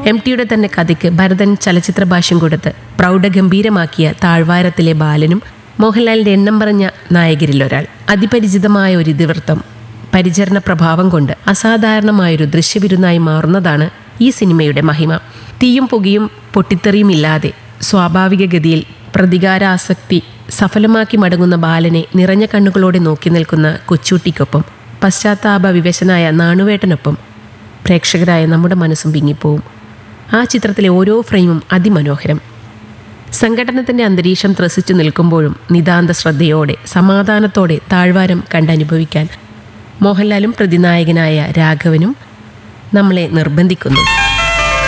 M ടിയുടെ തന്നെ കഥയ്ക്ക് ഭരതൻ ചലച്ചിത്ര ഭാഷ്യം കൊടുത്ത് പ്രൗഢഗംഭീരമാക്കിയ താഴ്വാരത്തിലെ ബാലനും മോഹൻലാലിന്റെ എണ്ണം പറഞ്ഞ നായകരിൽ ഒരാൾ അതിപരിചിതമായ ഒരു ഇതിവൃത്തം പരിചരണ പ്രഭാവം കൊണ്ട് അസാധാരണമായൊരു ദൃശ്യവിരുന്നായി മാറുന്നതാണ് ഈ സിനിമയുടെ മഹിമ തീയും പുകയും പൊട്ടിത്തെറിയും ഇല്ലാതെ സ്വാഭാവിക ഗതിയിൽ പ്രതികാരാസക്തി സഫലമാക്കി മടങ്ങുന്ന ബാലനെ നിറഞ്ഞ കണ്ണുകളോടെ നോക്കി നിൽക്കുന്ന കൊച്ചൂട്ടിക്കൊപ്പം പശ്ചാത്താപ വിവശനായ നാണുവേട്ടനൊപ്പം പ്രേക്ഷകരായ നമ്മുടെ മനസ്സും വിങ്ങിപ്പോവും ആ ചിത്രത്തിലെ ഓരോ ഫ്രെയിമും അതിമനോഹരം സംഘടനത്തിന്റെ അന്തരീക്ഷം ത്രസിച്ചു നിൽക്കുമ്പോഴും നിതാന്ത ശ്രദ്ധയോടെ സമാധാനത്തോടെ താഴ്വാരം കണ്ടനുഭവിക്കാൻ മോഹൻലാലും പ്രതിനായകനായ രാഘവനും നമ്മളെ നിർബന്ധിക്കുന്നു